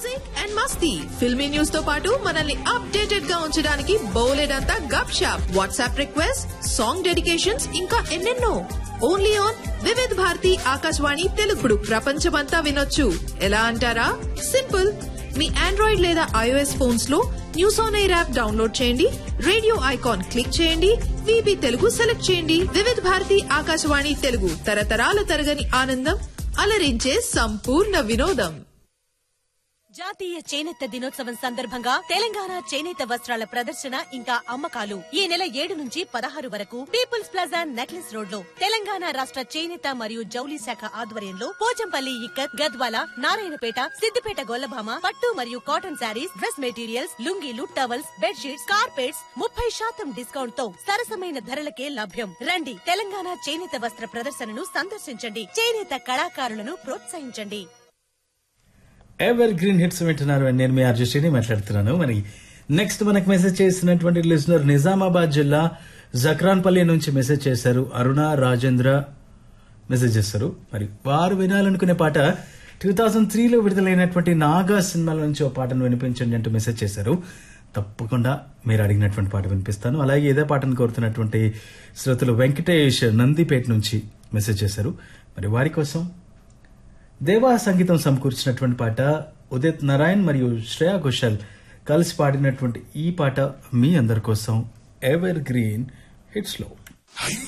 music and మస్తీ filmy news తో పాటు మనల్ని అప్డేటెడ్ గా ఉంచడానికి బోలెడంతా గప్ షాప్ వాట్సాప్ రిక్వెస్ట్ సాంగ్ డెడికేషన్స్ ఇంకా ఎన్నెన్నో ఓన్లీ ఆన్ వివిధ్ భారతి ఆకాశవాణి తెలుగుడు ప్రపంచమంతా వినొచ్చు ఎలా అంటారా సింపుల్ మీ ఆండ్రాయిడ్ లేదా ఐఓఎస్ ఫోన్స్ లో news on air app download చేయండి రేడియో ఐకాన్ క్లిక్ చేయండి విబి తెలుగు సెలెక్ట్ చేయండి వివిధ భారతి ఆకాశవాణి తెలుగు తరతరాల తరగని ఆనందం అలరించే సంపూర్ణ వినోదం జాతీయ చేనేత దినోత్సవం సందర్భంగా తెలంగాణ చేనేత వస్త్రాల ప్రదర్శన ఇంకా అమ్మకాలు ఈ నెల ఏడు నుంచి పదహారు వరకు పీపుల్స్ ప్లాజా నెక్లెస్ రోడ్ లో తెలంగాణ రాష్ట్ర చేనేత మరియు జౌలి శాఖ ఆధ్వర్యంలో పోచంపల్లి ఇక్కత్ గద్వాల నారాయణపేట సిద్దిపేట గొల్లభామ పట్టు మరియు కాటన్ శారీస్ డ్రెస్ మెటీరియల్స్ లుంగీలు టవల్స్ బెడ్షీట్స్ కార్పెట్స్ ముప్పై శాతం డిస్కౌంట్ తో సరసమైన ధరలకే లభ్యం రండి తెలంగాణ చేనేత వస్త్ర ప్రదర్శనను సందర్శించండి చేనేత కళాకారులను ప్రోత్సహించండి ఎవర్ గ్రీన్ హిట్స్ వింటున్నారు అని నేను మీ ఆర్జస్టీని మాట్లాడుతున్నాను మరి నెక్స్ట్ మనకు మెసేజ్ చేసినటువంటి లిజనర్ నిజామాబాద్ జిల్లా జక్రాన్పల్లి నుంచి మెసేజ్ చేశారు అరుణ రాజేంద్ర మెసేజ్ చేస్తారు మరి వారు వినాలనుకునే పాట టూ థౌజండ్ త్రీలో విడుదలైనటువంటి నాగా సినిమాల నుంచి ఓ పాటను వినిపించండి అంటూ మెసేజ్ చేశారు తప్పకుండా మీరు అడిగినటువంటి పాట వినిపిస్తాను అలాగే ఇదే పాటను కోరుతున్నటువంటి శ్రోతలు వెంకటేష్ నందిపేట నుంచి మెసేజ్ చేశారు మరి వారి కోసం దేవా సంగీతం సమకూర్చినటువంటి పాట ఉదిత్ నారాయణ్ మరియు శ్రేయా ఘోషల్ కలిసి పాడినటువంటి ఈ పాట మీ అందరి కోసం ఎవర్ గ్రీన్ హిట్స్ లో